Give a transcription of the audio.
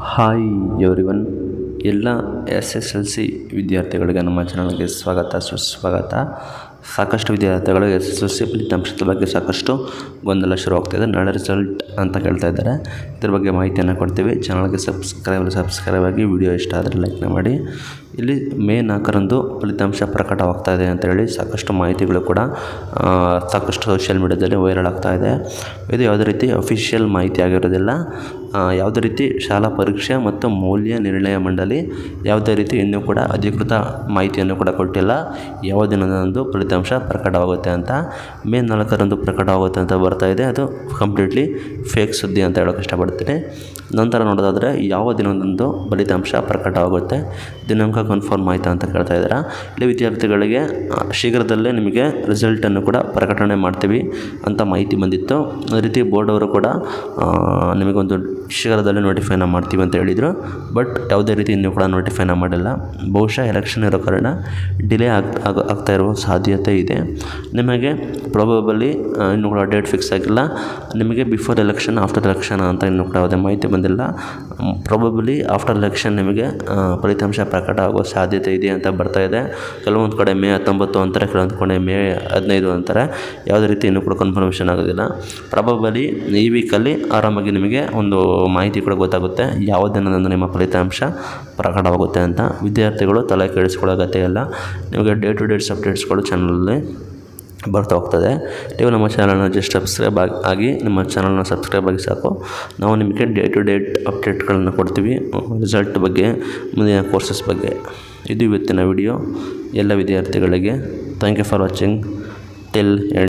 hi everyone ಎಲ್ಲ S S L C ವಿದ್ಯಾರ್ಥಿಗಳಿಗೆ ನಮ್ಮ ಚಾನಲ್ಗೆ ಸ್ವಾಗತ ಸುಸ್ವಾಗತ ಸಾಕಷ್ಟು ವಿದ್ಯಾರ್ಥಿಗಳು ಎಸ್ ಎಸ್ ಎಲ್ ಸಿ ಫಲಿತಾಂಶದ ಬಗ್ಗೆ ಸಾಕಷ್ಟು ಗೊಂದಲ ಶುರುವಾಗ್ತಾಯಿದೆ ನಾಳೆ ರಿಸಲ್ಟ್ ಅಂತ ಕೇಳ್ತಾ ಇದ್ದಾರೆ ಇದ್ರ ಬಗ್ಗೆ ಮಾಹಿತಿಯನ್ನು ಕೊಡ್ತೀವಿ ಚಾನಲ್ಗೆ ಸಬ್ಸ್ಕ್ರೈಬ್ ಸಬ್ಸ್ಕ್ರೈಬ್ ಆಗಿ ವಿಡಿಯೋ ಇಷ್ಟ ಆದರೆ ಲೈಕ್ನ ಮಾಡಿ ಇಲ್ಲಿ ಮೇ ನಾಲ್ಕರಂದು ಫಲಿತಾಂಶ ಪ್ರಕಟವಾಗ್ತಾ ಇದೆ ಅಂತೇಳಿ ಸಾಕಷ್ಟು ಮಾಹಿತಿಗಳು ಕೂಡ ಆ, ಸಾಕಷ್ಟು ಸೋಷಿಯಲ್ ಮೀಡ್ಯಾದಲ್ಲಿ ವೈರಲ್ ಆಗ್ತಾ ಇದೆ ಇದು ಯಾವುದೇ ರೀತಿ ಅಫಿಷಿಯಲ್ ಮಾಹಿತಿ ಆಗಿರೋದಿಲ್ಲ ಆ, ಯಾವುದೇ ರೀತಿ ಶಾಲಾ ಪರೀಕ್ಷೆ ಮತ್ತು ಮೌಲ್ಯ ನಿರ್ಣಯ ಮಂಡಳಿ ಯಾವುದೇ ರೀತಿ ಇನ್ನೂ ಕೂಡ ಅಧಿಕೃತ ಮಾಹಿತಿಯನ್ನು ಕೂಡ ಕೊಟ್ಟಿಲ್ಲ ಯಾವ ದಿನದಂದು ಫಲಿತಾಂಶ ಪ್ರಕಟವಾಗುತ್ತೆ ಅಂತ ಮೇ ನಾಲ್ಕರಂದು ಪ್ರಕಟವಾಗುತ್ತೆ ಅಂತ ಬರ್ತಾ ಇದೆ ಅದು ಕಂಪ್ಲೀಟ್ಲಿ ಫೇಕ್ ಸುದ್ದಿ ಅಂತ ಹೇಳೋಕ್ಕೆ ಇಷ್ಟಪಡ್ತೀನಿ ನಂತರ ನೋಡೋದಾದರೆ ಯಾವ ದಿನದಂದು ಫಲಿತಾಂಶ ಪ್ರಕಟವಾಗುತ್ತೆ ದಿನಾಂಕ ಕನ್ಫರ್ಮ್ ಆಯಿತಾ ಅಂತ ಕೇಳ್ತಾ ಇದ್ದಾರೆ ಇಲ್ಲಿ ವಿದ್ಯಾರ್ಥಿಗಳಿಗೆ ಆ, ಶೀಘ್ರದಲ್ಲೇ ನಿಮಗೆ ರಿಸಲ್ಟನ್ನು ಕೂಡ ಪ್ರಕಟಣೆ ಮಾಡ್ತೀವಿ ಅಂತ ಮಾಹಿತಿ ಬಂದಿತ್ತು ಅದೇ ರೀತಿ ಬೋರ್ಡ್ ಅವರು ಕೂಡ ಆ, ನಿಮಗೊಂದು ಶೀಘ್ರದಲ್ಲೇ ನೋಟಿಫೈನ ಮಾಡ್ತೀವಿ ಅಂತ ಹೇಳಿದರು ಬಟ್ ಯಾವುದೇ ರೀತಿ ಇನ್ನೂ ಕೂಡ ನೋಟಿಫೈನ ಮಾಡಿಲ್ಲ ಬಹುಶಃ ಎಲೆಕ್ಷನ್ ಇರೋ ಕಾರಣ ಡಿಲೇ ಆಗ್ ಆಗ- ಆಗ್ತಾ ಇರುವ ಸಾಧ್ಯತೆ ಇದೆ ನಿಮಗೆ ಪ್ರಾಬಬಲಿ ಇನ್ನೂ ಕೂಡ ಡೇಟ್ ಫಿಕ್ಸ್ ಆಗಿಲ್ಲ ನಿಮಗೆ ಬಿಫೋರ್ ಎಲೆಕ್ಷನ್ ಆಫ್ಟರ್ ಎಲೆಕ್ಷನ್ ಅಂತ ಇನ್ನೂ ಕೂಡ ಯಾವುದೇ ಮಾಹಿತಿ ಬಂದಿಲ್ಲ ಪ್ರಾಬಬಲಿ ಆಫ್ಟರ್ ಎಲೆಕ್ಷನ್ ನಿಮಗೆ ಆ, ಫಲಿತಾಂಶ ಪ್ರಕಟ ಆಗೋ ಸಾಧ್ಯತೆ ಇದೆ ಅಂತ ಬರ್ತಾ ಇದೆ ಕೆಲವೊಂದು ಕಡೆ ಮೇ ಹತ್ತೊಂಬತ್ತು ಅಂತಾರೆ ಕೆಲವೊಂದು ಕಡೆ ಮೇ ಹದಿನೈದು ಅಂತಾರೆ ಯಾವುದೇ ರೀತಿ ಇನ್ನೂ ಕೂಡ ಕನ್ಫರ್ಮೇಷನ್ ಆಗೋದಿಲ್ಲ ಪ್ರಾಬಬಲಿ ಈ ವೀಕಲ್ಲಿ ಆರಾಮಾಗಿ ನಿಮಗೆ ಒಂದು ಮಾಹಿತಿ ಕೂಡ ಗೊತ್ತಾಗುತ್ತೆ ಯಾವ ದಿನದಂದು ನಿಮ್ಮ ಫಲಿತಾಂಶ ಪ್ರಕಟವಾಗುತ್ತೆ ಅಂತ ವಿದ್ಯಾರ್ಥಿಗಳು ತಲೆ ಕೆಡಿಸ್ಕೊಳ್ಳೋ ಅಗತ್ಯ ಇಲ್ಲ ನಿಮಗೆ ಡೇ ಟು ಡೇಟ್ಸ್ ಅಪ್ಡೇಟ್ಸ್ಗಳು ಚಾನಲಲ್ಲಿ ಬರ್ತಾ ಹೋಗ್ತದೆ ನೀವು ನಮ್ಮ ಚಾನಲ್ನ ಜಸ್ಟ್ ಸಬ್ಸ್ಕ್ರೈಬ್ ಆಗಿ ಆಗಿ ನಮ್ಮ ಚಾನಲ್ನ ಸಬ್ಸ್ಕ್ರೈಬ್ ಆಗಿ ಸಾಕು ನಾವು ನಿಮಗೆ ಡೇ ಟು ಡೇಟ್ ಅಪ್ಡೇಟ್ಗಳನ್ನು ಕೊಡ್ತೀವಿ ರಿಸಲ್ಟ್ ಬಗ್ಗೆ ಮುಂದಿನ ಕೋರ್ಸಸ್ ಬಗ್ಗೆ ಇದು ಇವತ್ತಿನ ವಿಡಿಯೋ ಎಲ್ಲ ವಿದ್ಯಾರ್ಥಿಗಳಿಗೆ thank you for watching till end